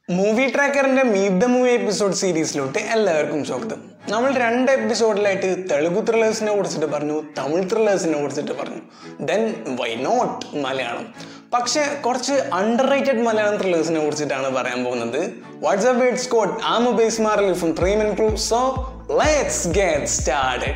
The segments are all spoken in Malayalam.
മൂവി ട്രാക്കറിന്റെ മീറ്റ് ദ മൂവി എപ്പിസോഡ് സീരീസിലോട്ട് എല്ലാവർക്കും സ്വാഗതം നമ്മൾ രണ്ട് എപ്പിസോഡിലായിട്ട് തെലുഗു ത്രില്ലേഴ്സിനെ കുറിച്ചിട്ട് പറഞ്ഞു തമിഴ് ത്രില്ലേഴ്സിനെ കുറിച്ചിട്ട് പറഞ്ഞു ദെൻ വൈ നോട്ട് മലയാളം പക്ഷെ കുറച്ച് അണ്ടർ റേറ്റഡ് മലയാളം ത്രില്ലേഴ്സിനെ കുറിച്ചിട്ടാണ് പറയാൻ പോകുന്നത് വാട്സ്ആപ്പ് വേഡ് സ്കോഡ് ആ മൊബൈൽസ് മാറിൽ ഫ്രം പ്രീമിയൻ crew so let's get started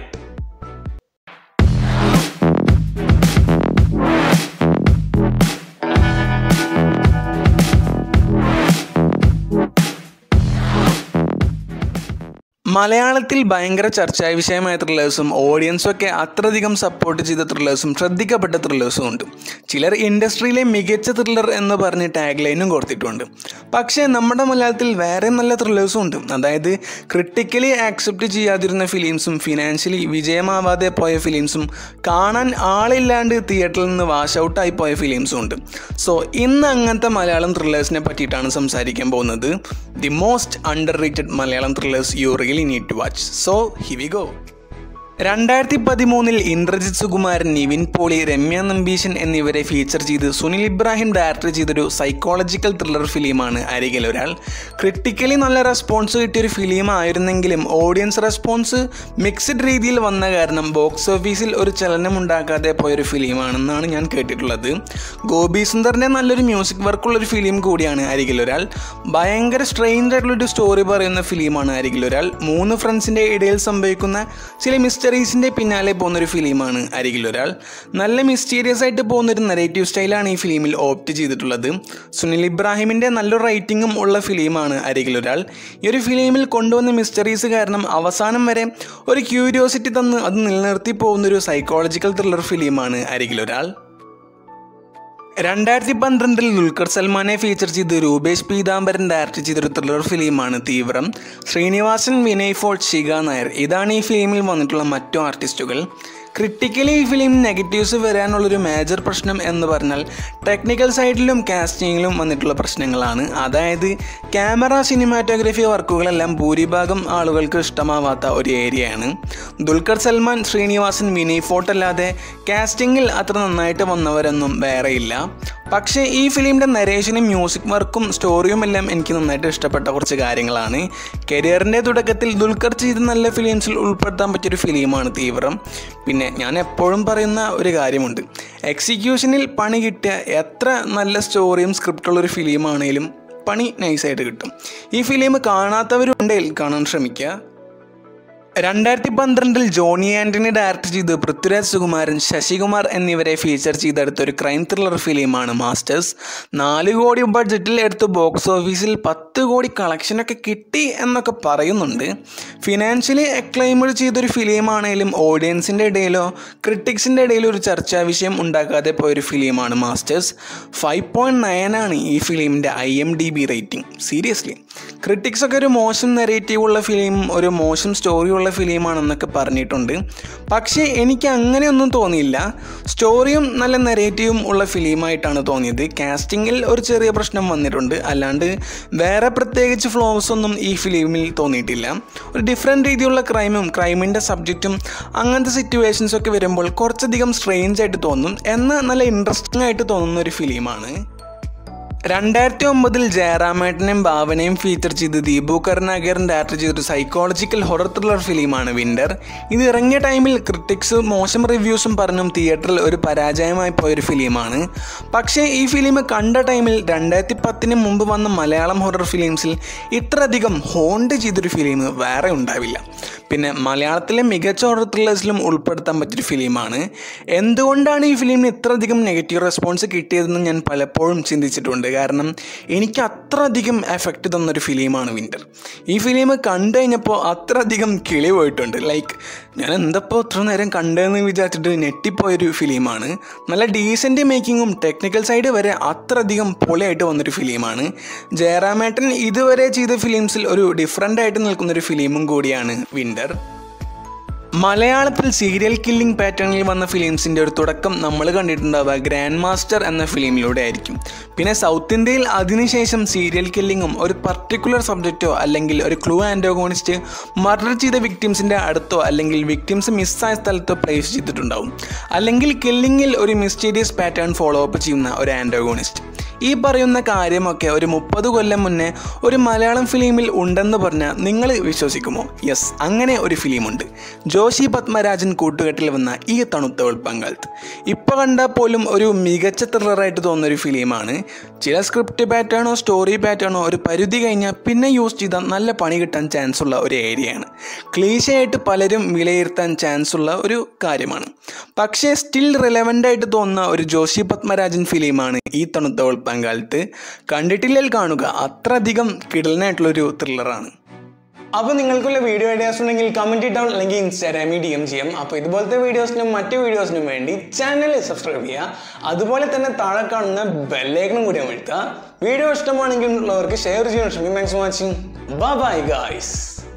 മലയാളത്തിൽ ഭയങ്കര ചർച്ചാ വിഷയമായ ത്രില്ലേഴ്സും ഓഡിയൻസും ഒക്കെ അത്രയധികം സപ്പോർട്ട് ചെയ്ത ത്രില്ലേഴ്സും ശ്രദ്ധിക്കപ്പെട്ട ത്രില്ലേഴ്സും ഉണ്ട് ചിലർ ഇൻഡസ്ട്രിയിലെ മികച്ച ത്രില്ലർ എന്ന് പറഞ്ഞ് ടാഗ് ലൈനും കൊടുത്തിട്ടുണ്ട് പക്ഷേ നമ്മുടെ മലയാളത്തിൽ വേറെ നല്ല ത്രില്ലേഴ്സും ഉണ്ട് അതായത് ക്രിട്ടിക്കലി ആക്സെപ്റ്റ് ചെയ്യാതിരുന്ന ഫിലിംസും ഫിനാൻഷ്യലി വിജയമാവാതെ പോയ ഫിലിംസും കാണാൻ ആളില്ലാണ്ട് തിയേറ്ററിൽ നിന്ന് വാഷ് ഔട്ടായി പോയ ഫിലിംസും ഉണ്ട് സോ ഇന്ന് അങ്ങനത്തെ മലയാളം ത്രില്ലേഴ്സിനെ പറ്റിയിട്ടാണ് സംസാരിക്കാൻ പോകുന്നത് the most underrated Malayalam thrillers you really need to watch so here we go രണ്ടായിരത്തി പതിമൂന്നിൽ ഇന്ദ്രജിത് സുകുമാരൻ നിവിൻ പോളി രമ്യ നമ്പീശൻ എന്നിവരെ ഫീച്ചർ ചെയ്ത് സുനിൽ ഇബ്രാഹിം ഡയറക്ടർ ചെയ്തൊരു സൈക്കോളജിക്കൽ ത്രില്ലർ ഫിലിമാണ് അരികിൽ ഒരാൾ ക്രിട്ടിക്കലി നല്ല റെസ്പോൺസ് കിട്ടിയൊരു ഫിലിം ആയിരുന്നെങ്കിലും ഓഡിയൻസ് റെസ്പോൺസ് മിക്സഡ് രീതിയിൽ വന്ന കാരണം ബോക്സ് ഓഫീസിൽ ഒരു ചലനമുണ്ടാക്കാതെ പോയൊരു ഫിലിമാണെന്നാണ് ഞാൻ കേട്ടിട്ടുള്ളത് ഗോപി സുന്ദറിൻ്റെ നല്ലൊരു മ്യൂസിക് വർക്കുള്ളൊരു ഫിലിം കൂടിയാണ് അരികിൽ ഒരാൾ ഭയങ്കര സ്ട്രെയിൻഡ് ആയിട്ടുള്ളൊരു സ്റ്റോറി പറയുന്ന ഫിലിമാണ് അരികിൽ ഒരാൾ മൂന്ന് ഫ്രണ്ട്സിൻ്റെ ഇടയിൽ സംഭവിക്കുന്ന ചില മിസ്റ്ററീസിൻ്റെ പിന്നാലെ പോകുന്നൊരു ഫിലിമാണ് അരികിൽ ഒരാൾ നല്ല മിസ്റ്റീരിയസ് ആയിട്ട് പോകുന്നൊരു നെറേറ്റീവ് സ്റ്റൈലാണ് ഈ ഫിലിമിൽ ഓപ്റ്റ് ചെയ്തിട്ടുള്ളത് സുനിൽ ഇബ്രാഹിമിൻ്റെ നല്ലൊരു റൈറ്റിങ്ങും ഉള്ള ഫിലിമാണ് അരികിൽ ഒരാൾ ഈ ഒരു ഫിലിമിൽ കൊണ്ടുവന്ന മിസ്റ്ററീസ് കാരണം അവസാനം വരെ ഒരു ക്യൂരിയോസിറ്റി തന്ന് അത് നിലനിർത്തി പോകുന്നൊരു സൈക്കോളജിക്കൽ ത്രില്ലർ ഫിലിമാണ് അരികിൽ ഒരാൾ രണ്ടായിരത്തി പന്ത്രണ്ടിൽ ദുൽഖർ സൽമാനെ ഫീച്ചർ ചെയ്ത് രൂപേഷ് പീതാംബരൻ ഡയറക്റ്റ് ചെയ്തൊരു ത്രില്ലർ ഫിലിമാണ് തീവ്രം ശ്രീനിവാസൻ വിനയ് ഫോർട്ട് ശിഖ നായർ ഇതാണ് ഈ ഫിലിമിൽ വന്നിട്ടുള്ള മറ്റു ആർട്ടിസ്റ്റുകൾ ക്രിട്ടിക്കലി ഈ ഫിലിം നെഗറ്റീവ്സ് വരാനുള്ളൊരു മേജർ പ്രശ്നം എന്ന് പറഞ്ഞാൽ ടെക്നിക്കൽ സൈഡിലും കാസ്റ്റിങ്ങിലും വന്നിട്ടുള്ള പ്രശ്നങ്ങളാണ് അതായത് ക്യാമറ സിനിമാറ്റോഗ്രഫി വർക്കുകളെല്ലാം ഭൂരിഭാഗം ആളുകൾക്ക് ഇഷ്ടമാവാത്ത ഒരു ഏരിയയാണ് ദുൽഖർ സൽമാൻ ശ്രീനിവാസൻ വിനയ് ഫോർട്ട് അല്ലാതെ കാസ്റ്റിങ്ങിൽ അത്ര നന്നായിട്ട് വന്നവരൊന്നും വേറെയില്ല പക്ഷേ ഈ ഫിലിമിൻ്റെ നരേഷനും മ്യൂസിക് വർക്കും സ്റ്റോറിയും എല്ലാം എനിക്ക് നന്നായിട്ട് ഇഷ്ടപ്പെട്ട കുറച്ച് കാര്യങ്ങളാണ് കരിയറിൻ്റെ തുടക്കത്തിൽ ദുൽഖർ ചെയ്ത നല്ല ഫിലിംസിൽ ഉൾപ്പെടുത്താൻ പറ്റിയൊരു ഫിലിമാണ് തീവ്രം പിന്നെ ഞാൻ എപ്പോഴും പറയുന്ന ഒരു കാര്യമുണ്ട് എക്സിക്യൂഷനിൽ പണി കിട്ടിയ എത്ര നല്ല സ്റ്റോറിയും സ്ക്രിപ്റ്റുള്ളൊരു ഫിലിമാണേലും പണി നൈസായിട്ട് കിട്ടും ഈ ഫിലിം കാണാത്തവരുണ്ടെങ്കിൽ കാണാൻ ശ്രമിക്കുക രണ്ടായിരത്തി പന്ത്രണ്ടിൽ ജോണി ആൻ്റണി ഡയറക്റ്റ് ചെയ്ത് പൃഥ്വിരാജ് സുകുമാരൻ ശശികുമാർ എന്നിവരെ ഫീച്ചർ ചെയ്തെടുത്ത ഒരു ക്രൈം ത്രില്ലർ ഫിലിമാണ് മാസ്റ്റേഴ്സ് നാല് കോടി ബഡ്ജറ്റിൽ എടുത്ത് ബോക്സ് ഓഫീസിൽ പത്ത് കോടി കളക്ഷനൊക്കെ കിട്ടി എന്നൊക്കെ പറയുന്നുണ്ട് ഫിനാൻഷ്യലി അക്ലൈമഡ് ചെയ്തൊരു ഫിലിമാണെങ്കിലും ഓഡിയൻസിൻ്റെ ഇടയിലോ ക്രിട്ടിക്സിൻ്റെ ഇടയിലോ ഒരു ചർച്ചാ വിഷയം ഉണ്ടാക്കാതെ പോയൊരു ഫിലിമാണ് മാസ്റ്റേഴ്സ് ഫൈവ് പോയിൻറ്റ് നയനാണ് ഈ ഫിലിമിൻ്റെ I M D B rating seriously critics ഒക്കെ ഒരു മോശം നെറേറ്റീവ് ഉള്ള ഫിലിം ഒരു മോശം സ്റ്റോറി ഉള്ള ഫിലിമാണെന്നൊക്കെ പറഞ്ഞിട്ടുണ്ട് പക്ഷേ എനിക്ക് അങ്ങനെയൊന്നും തോന്നിയില്ല സ്റ്റോറിയും നല്ല നെറേറ്റീവും ഉള്ള ഫിലിമായിട്ടാണ് തോന്നിയത് കാസ്റ്റിങ്ങിൽ ഒരു ചെറിയ പ്രശ്നം വന്നിട്ടുണ്ട് അല്ലാണ്ട് വേറെ പ്രത്യേകിച്ച് ഫ്ലോസ് ഒന്നും ഈ ഫിലിമിൽ തോന്നിയിട്ടില്ല ഒരു ഡിഫറെൻറ്റ് രീതിയിലുള്ള ക്രൈമും ക്രൈമിൻ്റെ സബ്ജക്റ്റും അങ്ങനത്തെ സിറ്റുവേഷൻസ് ഒക്കെ വരുമ്പോൾ കുറച്ചധികം സ്ട്രെയിഞ്ച് ആയിട്ട് തോന്നും എന്നാൽ നല്ല ഇൻട്രസ്റ്റിംഗ് ആയിട്ട് തോന്നുന്ന ഒരു ഫിലിമാണ് രണ്ടായിരത്തി ഒമ്പതിൽ ജയറാമേട്ടനെയും ഭാവനയും ഫീച്ചർ ചെയ്ത് ദീപു കരുണാകരൻ ഡയറക്ടർ ചെയ്തൊരു സൈക്കോളജിക്കൽ ഹൊറർ ത്രില്ലർ ഫിലിമാണ് വിൻ്റർ ഇത് ഇറങ്ങിയ ടൈമിൽ ക്രിട്ടിക്സ് മോശം റിവ്യൂസും പറഞ്ഞും തിയേറ്ററിൽ ഒരു പരാജയമായി പോയൊരു ഫിലിമാണ് പക്ഷേ ഈ ഫിലിം കണ്ട ടൈമിൽ രണ്ടായിരത്തി പത്തിന് മുമ്പ് വന്ന മലയാളം ഹൊറർ ഫിലിംസിൽ ഇത്രയധികം ഹോണ്ട് ചെയ്തൊരു ഫിലിം വേറെ ഉണ്ടാവില്ല പിന്നെ മലയാളത്തിലെ മികച്ച ഹൊറർ ത്രില്ലേഴ്സിലും ഉൾപ്പെടുത്താൻ പറ്റിയൊരു ഫിലിമാണ് എന്തുകൊണ്ടാണ് ഈ ഫിലിമിന് ഇത്രയധികം നെഗറ്റീവ് റെസ്പോൺസ് കിട്ടിയതെന്ന് ഞാൻ പലപ്പോഴും ചിന്തിച്ചിട്ടുണ്ട് കാരണം എനിക്ക് അത്രയധികം എഫക്റ്റ് തന്നൊരു ഫിലിമാണ് വിൻ്റർ ഈ ഫിലിം കണ്ടു കഴിഞ്ഞപ്പോൾ അത്രയധികം കിളി പോയിട്ടുണ്ട് ലൈക്ക് ഞാൻ എന്തപ്പോൾ ഇത്ര നേരം കണ്ടതെന്ന് വിചാരിച്ചിട്ട് ഞെട്ടിപ്പോയൊരു ഫിലിമാണ് നല്ല ഡീസൻറ്റ് മേക്കിങ്ങും ടെക്നിക്കൽ സൈഡ് വരെ അത്രയധികം പൊളിയായിട്ട് വന്നൊരു ഫിലിമാണ് ജയറാമേട്ടൻ ഇതുവരെ ചെയ്ത ഫിലിംസിൽ ഒരു ഡിഫറെൻ്റ് ആയിട്ട് നിൽക്കുന്നൊരു ഫിലിമും കൂടിയാണ് വിൻ്റർ മലയാളത്തിൽ സീരിയൽ കില്ലിംഗ് പാറ്റേണിൽ വന്ന ഫിലിംസിൻ്റെ ഒരു തുടക്കം നമ്മൾ കണ്ടിട്ടുണ്ടാവുക ഗ്രാൻഡ് മാസ്റ്റർ എന്ന ഫിലിമിലൂടെ ആയിരിക്കും പിന്നെ സൗത്ത് ഇന്ത്യയിൽ അതിനുശേഷം സീരിയൽ കില്ലിങ്ങും ഒരു പർട്ടിക്കുലർ സബ്ജക്റ്റോ അല്ലെങ്കിൽ ഒരു ക്ലൂ ആൻറ്റോഗോണിസ്റ്റ് മർഡർ ചെയ്ത വിക്ടിംസിൻ്റെ അടുത്തോ അല്ലെങ്കിൽ വിക്ടിംസ് മിസ്സായ സ്ഥലത്തോ പ്ലേസ് ചെയ്തിട്ടുണ്ടാവും അല്ലെങ്കിൽ കില്ലിങ്ങിൽ ഒരു മിസ്റ്റീരിയസ് പാറ്റേൺ ഫോളോ അപ്പ് ചെയ്യുന്ന ഒരു ആൻറ്റോഗോണിസ്റ്റ് ഈ പറയുന്ന കാര്യമൊക്കെ ഒരു മുപ്പത് കൊല്ലം മുന്നേ ഒരു മലയാളം ഫിലിമിൽ ഉണ്ടെന്ന് പറഞ്ഞാൽ നിങ്ങൾ വിശ്വസിക്കുമോ യെസ് അങ്ങനെ ഒരു ഫിലിമുണ്ട് ജോഷി പത്മരാജൻ കൂട്ടുകെട്ടിൽ വന്ന ഈ തണുത്ത ഉൾപ്പങ്കാലത്ത് ഇപ്പോൾ കണ്ടാൽ പോലും ഒരു മികച്ച ത്രില്ലറായിട്ട് തോന്നുന്ന ഒരു ഫിലിമാണ് ചില സ്ക്രിപ്റ്റ് പാറ്റേണോ സ്റ്റോറി പാറ്റേണോ ഒരു പരിധി കഴിഞ്ഞാൽ പിന്നെ യൂസ് ചെയ്താൽ നല്ല പണി കിട്ടാൻ ചാൻസ് ഉള്ള ഒരു ഏരിയയാണ് ക്ലീശയായിട്ട് പലരും വിലയിരുത്താൻ ചാൻസ് ഉള്ള ഒരു കാര്യമാണ് പക്ഷേ സ്റ്റിൽ റിലവൻ്റ് ആയിട്ട് തോന്നുന്ന ഒരു ജോഷി പത്മരാജൻ ഫിലിമാണ് ഈ തണുത്ത ഉൾപ്പങ്കാലത്ത് കണ്ടിട്ടില്ലെങ്കിൽ കാണുക അത്രയധികം കിടലനായിട്ടുള്ളൊരു ത്രില്ലറാണ് അപ്പോൾ നിങ്ങൾക്കുള്ള വീഡിയോ ഐഡിയാസ് ഉണ്ടെങ്കിൽ കമൻറ്റ് ഡൗൺ അല്ലെങ്കിൽ ഇൻസ്റ്റാഗ്രാമിൽ ഡി എം ചെയ്യാം അപ്പോൾ ഇതുപോലത്തെ വീഡിയോസിനും മറ്റു വീഡിയോസിനും വേണ്ടി ചാനൽ സബ്സ്ക്രൈബ് ചെയ്യുക അതുപോലെ തന്നെ താഴെ കാണുന്ന ബെല്ലൈക്കണും കൂടി അമഴ്ത്തുക വീഡിയോ ഇഷ്ടമാണെങ്കിൽ ഉള്ളവർക്ക് ഷെയർ ചെയ്യാൻ ശ്രമിക്കും thanks for watching bye guys